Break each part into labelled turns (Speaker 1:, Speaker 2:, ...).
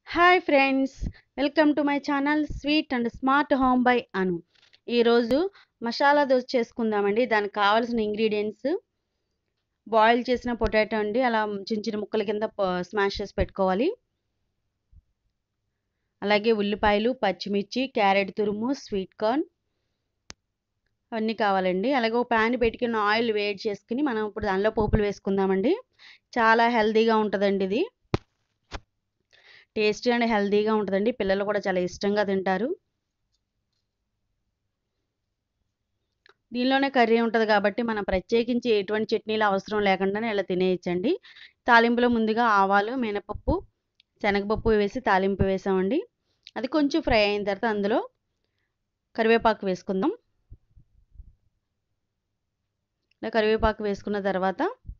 Speaker 1: hi friends welcome to my channel sweet and smart home by Anu ఈరోజు మసాలా దోశ చేసుకుందామండి దానికి కావాల్సిన ఇంగ్రీడియంట్స్ బాయిల్ చేసిన పొటాటో అండి అలా చిన్న చిన్న ముక్కల కింద స్మాష్ చేసి పెట్టుకోవాలి అలాగే ఉల్లిపాయలు పచ్చిమిర్చి క్యారెట్ తురుము స్వీట్ కార్న్ అవన్నీ కావాలండి అలాగే ఒక ప్యాన్ పెట్టుకుని ఆయిల్ వేడి చేసుకుని మనం ఇప్పుడు దానిలో పోపులు వేసుకుందామండి చాలా హెల్తీగా ఉంటుందండి ఇది టేస్టీ అండ్ హెల్తీగా ఉంటుందండి పిల్లలు కూడా చాలా ఇష్టంగా తింటారు దీనిలోనే కర్రీ ఉంటుంది కాబట్టి మనం ప్రత్యేకించి ఎటువంటి చట్నీలు అవసరం లేకుండానే ఇలా తినేయచ్చండి తాలింపులో ముందుగా ఆవాలు మినపప్పు శనగపప్పు వేసి తాలింపు వేసామండి అది కొంచెం ఫ్రై అయిన తర్వాత అందులో కరివేపాకు వేసుకుందాం ఇలా కరివేపాకు వేసుకున్న తర్వాత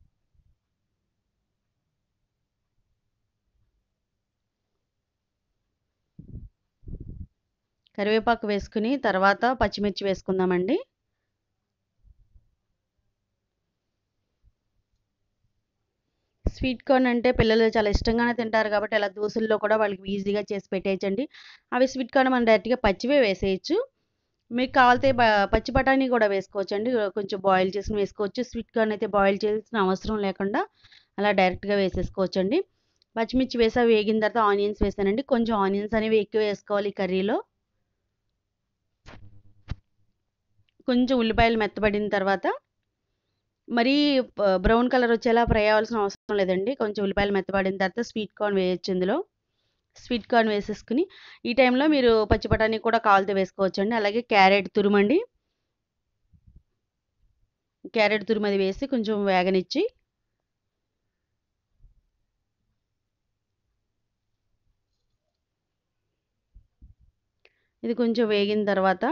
Speaker 1: కరివేపాకు వేసుకుని తర్వాత పచ్చిమిర్చి వేసుకుందామండి స్వీట్ కార్న్ అంటే పిల్లలు చాలా ఇష్టంగానే తింటారు కాబట్టి అలా దోశల్లో కూడా వాళ్ళకి ఈజీగా చేసి పెట్టేయచ్చండి అవి స్వీట్ కార్న్ మనం డైరెక్ట్గా పచ్చివే వేసేయచ్చు మీకు కావాలితే పచ్చి బఠానీ కూడా వేసుకోవచ్చు అండి కొంచెం బాయిల్ చేసుకుని వేసుకోవచ్చు స్వీట్ కార్న్ అయితే బాయిల్ చేసిన అవసరం లేకుండా అలా డైరెక్ట్గా వేసేసుకోవచ్చు అండి పచ్చిమిర్చి వేసా వేగిన తర్వాత ఆనియన్స్ వేసానండి కొంచెం ఆనియన్స్ అనేవి ఎక్కువ వేసుకోవాలి కర్రీలో కొంచెం ఉల్లిపాయలు మెత్తబడిన తర్వాత మరీ బ్రౌన్ కలర్ వచ్చేలా ఫ్రై అవ్వాల్సిన అవసరం లేదండి కొంచెం ఉల్లిపాయలు మెత్తబడిన తర్వాత స్వీట్ కార్న్ వేయచ్చు ఇందులో స్వీట్ కార్న్ వేసేసుకుని ఈ టైంలో మీరు పచ్చి బఠానీ కూడా కావాలితే వేసుకోవచ్చు అండి అలాగే క్యారెట్ తురుమండి క్యారెట్ తురుమది వేసి కొంచెం వేగనిచ్చి ఇది కొంచెం వేగిన తర్వాత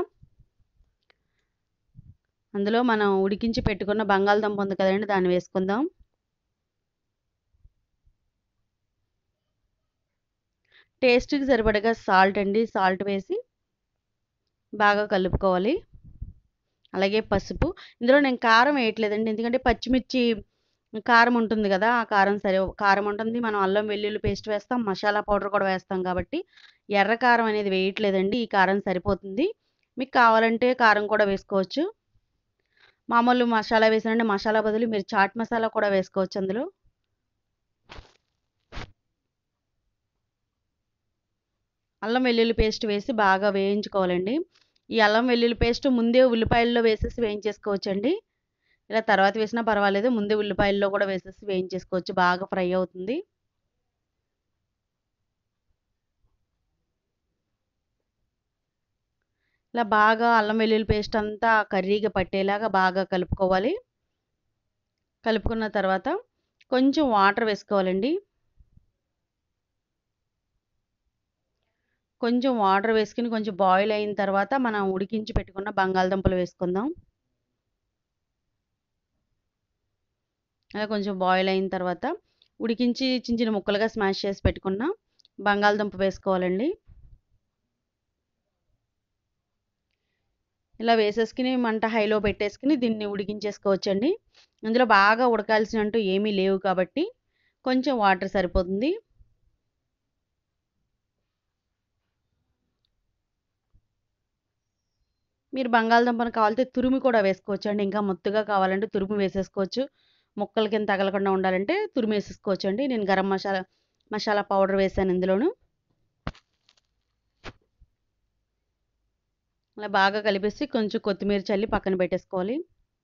Speaker 1: అందులో మనం ఉడికించి పెట్టుకున్న బంగాళదుంప ఉంది కదండి దాన్ని వేసుకుందాం టేస్ట్కి సరిపడగా సాల్ట్ అండి సాల్ట్ వేసి బాగా కలుపుకోవాలి అలాగే పసుపు ఇందులో నేను కారం వేయట్లేదండి ఎందుకంటే పచ్చిమిర్చి కారం ఉంటుంది కదా ఆ కారం సరే కారం ఉంటుంది మనం అల్లం వెల్లుల్లి పేస్ట్ వేస్తాం మసాలా పౌడర్ కూడా వేస్తాం కాబట్టి ఎర్ర కారం అనేది వేయట్లేదండి ఈ కారం సరిపోతుంది మీకు కావాలంటే కారం కూడా వేసుకోవచ్చు మామూలు మసాలా వేసానంటే మసాలా బదులు మీరు చాట్ మసాలా కూడా వేసుకోవచ్చు అందులో అల్లం వెల్లుల్లి పేస్ట్ వేసి బాగా వేయించుకోవాలండి ఈ అల్లం వెల్లుల్లి పేస్ట్ ముందే ఉల్లిపాయల్లో వేసేసి వేయించేసుకోవచ్చండి ఇలా తర్వాత వేసినా పర్వాలేదు ముందే ఉల్లిపాయల్లో కూడా వేసేసి వేయించేసుకోవచ్చు బాగా ఫ్రై అవుతుంది ఇలా బాగా అల్లం వెల్లుల్లి పేస్ట్ అంతా కర్రీగా పట్టేలాగా బాగా కలుపుకోవాలి కలుపుకున్న తర్వాత కొంచెం వాటర్ వేసుకోవాలండి కొంచెం వాటర్ వేసుకుని కొంచెం బాయిల్ అయిన తర్వాత మనం ఉడికించి పెట్టుకున్న బంగాళదుంపలు వేసుకుందాం అలా కొంచెం బాయిల్ అయిన తర్వాత ఉడికించి చిన్న చిన్న ముక్కలుగా స్మాష్ చేసి పెట్టుకున్న బంగాళదుంప వేసుకోవాలండి ఇలా వేసేసుకుని మంట హైలో పెట్టేసుకుని దీన్ని ఉడికించేసుకోవచ్చండి ఇందులో బాగా ఉడకాల్సినట్టు ఏమీ లేవు కాబట్టి కొంచెం వాటర్ సరిపోతుంది మీరు బంగాళదుంపను కావాలంటే తురుము కూడా వేసుకోవచ్చు అండి ఇంకా మొత్తుగా కావాలంటే తురుము వేసేసుకోవచ్చు ముక్కల కింద తగలకుండా ఉండాలంటే తురుము వేసేసుకోవచ్చు అండి నేను గరం మసాలా మసాలా పౌడర్ వేసాను ఇందులోను అలా బాగా కలిపేసి కొంచెం కొత్తిమీర చల్లి పక్కన పెట్టేసుకోవాలి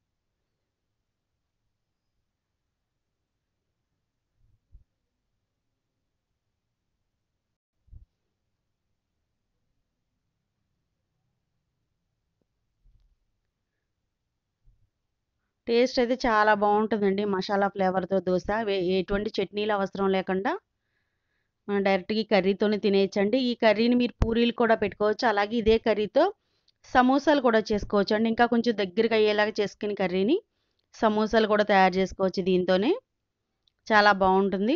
Speaker 1: టేస్ట్ అయితే చాలా బాగుంటుందండి మసాలా ఫ్లేవర్తో దోశ ఎటువంటి చట్నీలు అవసరం లేకుండా మనం డైరెక్ట్గా ఈ కర్రీతోనే తినేయచ్చండి ఈ కర్రీని మీరు పూరీలు కూడా పెట్టుకోవచ్చు అలాగే ఇదే కర్రీతో సమోసాలు కూడా చేసుకోవచ్చు అండి ఇంకా కొంచెం దగ్గరికి అయ్యేలాగా చేసుకుని కర్రీని సమోసాలు కూడా తయారు చేసుకోవచ్చు దీంతోనే చాలా బాగుంటుంది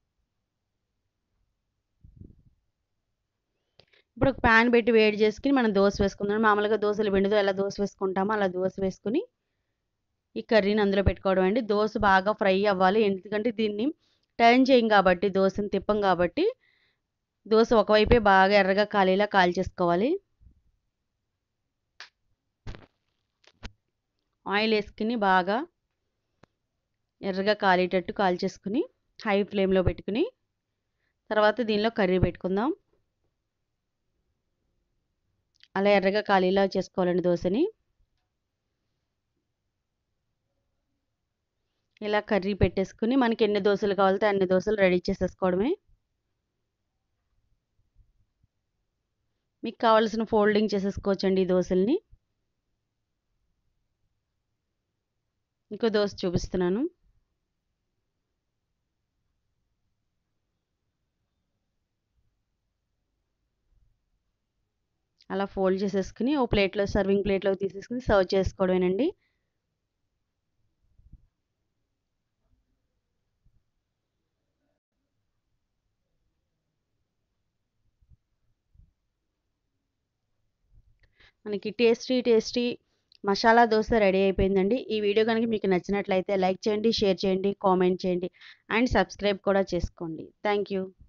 Speaker 1: ఇప్పుడు ఒక ప్యాన్ పెట్టి వేడి చేసుకుని మనం దోశ వేసుకుందాం మామూలుగా దోశలు పిండితో ఎలా దోశ వేసుకుంటామో అలా దోశ వేసుకుని ఈ కర్రీని అందులో పెట్టుకోవడం అండి దోశ బాగా ఫ్రై అవ్వాలి ఎందుకంటే దీన్ని టర్న్ చేయం కాబట్టి దోశని తిప్పం కాబట్టి దోశ ఒకవైపే బాగా ఎర్రగా కాలేలా కాల్చేసుకోవాలి ఆయిల్ వేసుకుని బాగా ఎర్రగా కాలేటట్టు కాల్చేసుకుని హై ఫ్లేమ్లో పెట్టుకుని తర్వాత దీనిలో కర్రీ పెట్టుకుందాం అలా ఎర్రగా కాలీలా చేసుకోవాలండి దోశని ఇలా కర్రీ పెట్టేసుకుని మనకి ఎన్ని దోశలు కావాలితే అన్ని దోశలు రెడీ చేసేసుకోవడమే మీకు కావాల్సిన ఫోల్డింగ్ చేసేసుకోవచ్చండి ఈ దోశల్ని ఇంకో దోశ చూపిస్తున్నాను అలా ఫోల్డ్ చేసేసుకుని ఓ ప్లేట్లో సర్వింగ్ ప్లేట్లో తీసేసుకుని సర్వ్ చేసుకోవడమేనండి మనకి tasty tasty masala dosa ready అయిపోయిందండి ఈ వీడియో కనుక మీకు నచ్చినట్లయితే లైక్ చేయండి షేర్ చేయండి కామెంట్ చేయండి అండ్ సబ్స్క్రైబ్ కూడా చేసుకోండి థ్యాంక్ యూ